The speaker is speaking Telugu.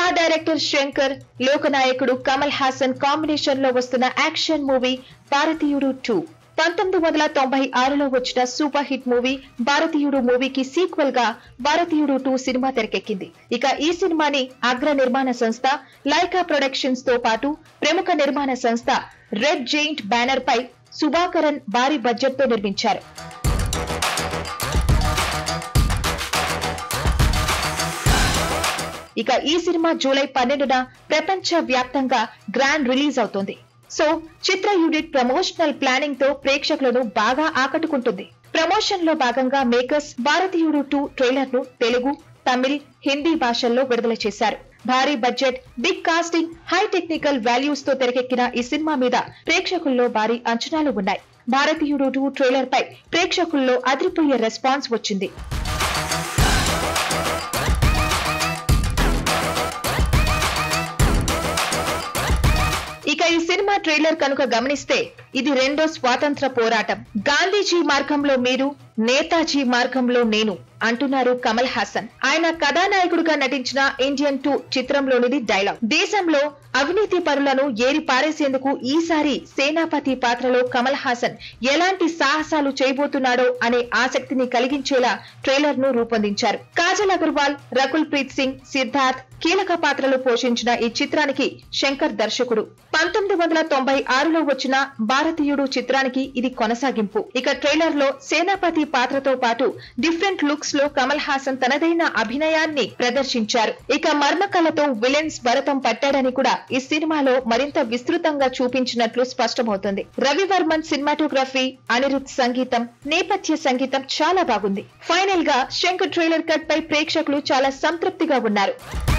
స్టార్ డైరెక్టర్ శంకర్ లోకనాయకుడు కమల్ హాసన్ కాంబినేషన్ లో వస్తున్న యాక్షన్ మూవీ భారతీయుడు టూ పంతొమ్మిది వందల తొంభై ఆరులో వచ్చిన సూపర్ హిట్ మూవీ భారతీయుడు మూవీకి సీక్వెల్ గా భారతీయుడు టూ సినిమా తెరకెక్కింది ఇక ఈ సినిమాని అగ్ర నిర్మాణ సంస్థ లైకా ప్రొడక్షన్స్ తో పాటు ప్రముఖ నిర్మాణ సంస్థ రెడ్ జెయింట్ బ్యానర్ పై సుభాకరన్ భారీ బడ్జెట్ తో నిర్మించారు ఇక ఈ సినిమా జూలై పన్నెండున ప్రపంచ వ్యాప్తంగా గ్రాండ్ రిలీజ్ అవుతుంది సో చిత్ర యూనిట్ ప్రమోషనల్ ప్లానింగ్ తో ప్రేక్షకులను బాగా ఆకట్టుకుంటుంది ప్రమోషన్ లో భాగంగా మేకర్స్ భారతీయుడు టూ ట్రైలర్ ను తెలుగు తమిళ్ హిందీ భాషల్లో విడుదల చేశారు భారీ budget big casting high technical values తో తెరకెక్కిన ఈ సినిమా మీద ప్రేక్షకుల్లో భారీ అంచనాలు ఉన్నాయి భారతీయుడు టూ ట్రైలర్ పై ప్రేక్షకుల్లో అదిరిపోయే రెస్పాన్స్ వచ్చింది ఇక ఈ సినిమా ట్రైలర్ కనుక గమనిస్తే ఇది రెండో స్వాతంత్ర పోరాటం గాంధీజీ మార్గంలో మీరు నేతాజీ మార్గంలో నేను అంటున్నారు కమల్ హాసన్ ఆయన కథానాయకుడిగా నటించిన ఇండియన్ టూ చిత్రంలోనిది డైలాగ్ దేశంలో అవినీతి పరులను ఏరి పారేసేందుకు ఈసారి సేనాపతి పాత్రలో కమల్ హాసన్ ఎలాంటి సాహసాలు చేయబోతున్నాడో అనే ఆసక్తిని కలిగించేలా ట్రైలర్ ను రూపొందించారు కాజల్ అగర్వాల్ రకుల్ ప్రీత్ సింగ్ సిద్ధార్థ్ కీలక పాత్రలు పోషించిన ఈ చిత్రానికి శంకర్ దర్శకుడు పంతొమ్మిది వందల తొంభై ఆరులో వచ్చిన భారతీయుడు చిత్రానికి ఇది కొనసాగింపు ఇక ట్రైలర్ లో సేనాపతి పాత్రతో పాటు డిఫరెంట్ లుక్స్ లో కమల్ హాసన్ తనదైన అభినయాన్ని ప్రదర్శించారు ఇక మర్మకళతో విలన్స్ భరతం పట్టాడని కూడా ఈ సినిమాలో మరింత విస్తృతంగా చూపించినట్లు స్పష్టమవుతుంది రవివర్మన్ సినిమాటోగ్రఫీ అనిరుద్ సంగీతం నేపథ్య సంగీతం చాలా బాగుంది ఫైనల్ గా శంకర్ ట్రైలర్ కట్ పై ప్రేక్షకులు చాలా సంతృప్తిగా ఉన్నారు